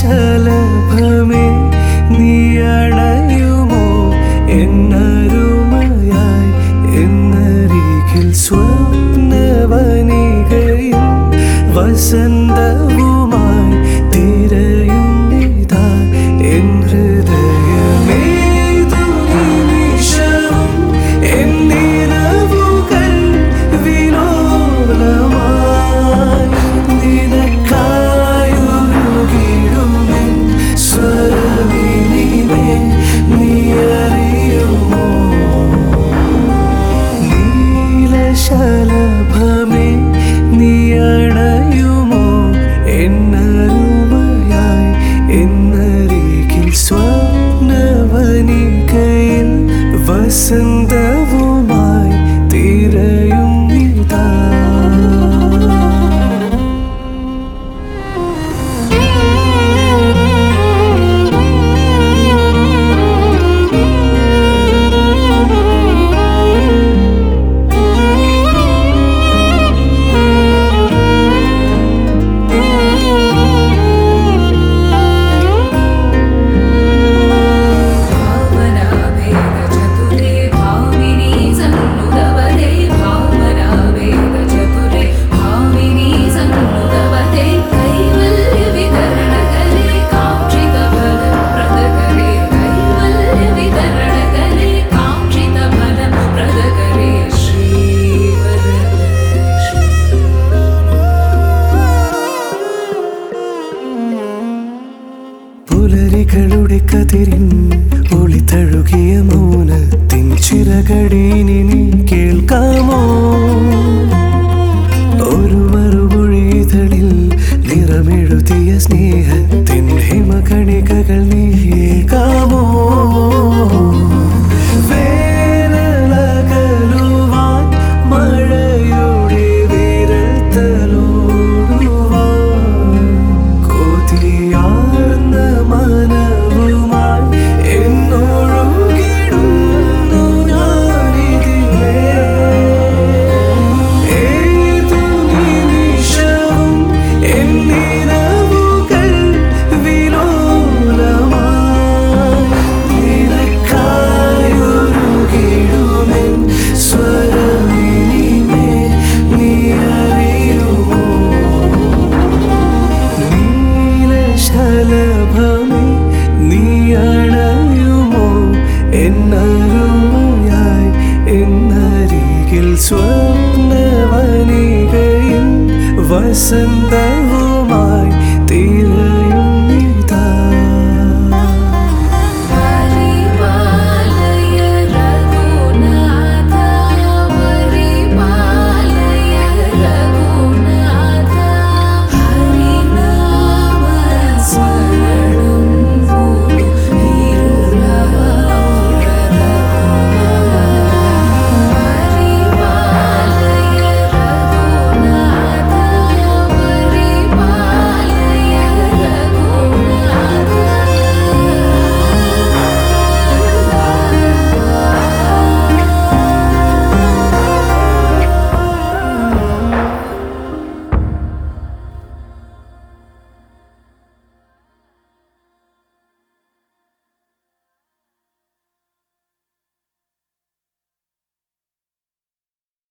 നീലശലഭമേ നീ അണയുമോ എന്നരുമയായി എന്നരികിൽ സ്വപ്നവനികയിൽ വസന്തവുമായി തിരയും ഇതാ എൻ ഹൃദയമേതു നിമിഷവും എന്നിരവുകൾ വിലോലമായി നിനക്കായൊരുകിടുമെൻ സ്വരവിനിമേ നീ അറിയുമോ നീലശലഭമേ നീ അണയുമോ എന്നരുമയായി എന്നരികിൽ സ്വപ്നവനികയിൽ വസന്തവുമായി തിരയും ഇതാ भावनावेदचतुरे भामिनी सन्नुदवते भावनावेदचतुरे भामिनी सन्नुदवते कैवल्यवितरणकले काङ्क्षितफलप्रदकरे कैवल्यवितरणकले काङ्क्षितफलप्रदकरे പുലരികളുടെ കതിരിൻ ഒളി തഴുകിയ മൗനത്തിൻ ചിറകടീനി നീ കേൾക്കാമോ ഒരു മറുമൊഴിതളിൽ നിറമെഴുതിയ സ്നേഹത്തിൻ ഹിമകണികകൾ നീ ഏൽക്കാമോ വേനലകലുവാൻ മഴയുടെ വിരൽ തലോടുവാൻ കൊതിയാർന്ന മനവുമായി എന്നൊഴുകിടുന്നു ഞാനിതിലേ. ഏതു നിമിഷവും എന്നിരവുകൾ വിലോലമായി നിനക്കായൊരുകിടുമെൻ സ്വരമിനിമേ നീ അറിയുമോ നീലശലഭമേ നീ അണയുമോ എന്നരുമയായി എന്നരികിൽ സ്വപ്നവനികയിൽ വസന്തവും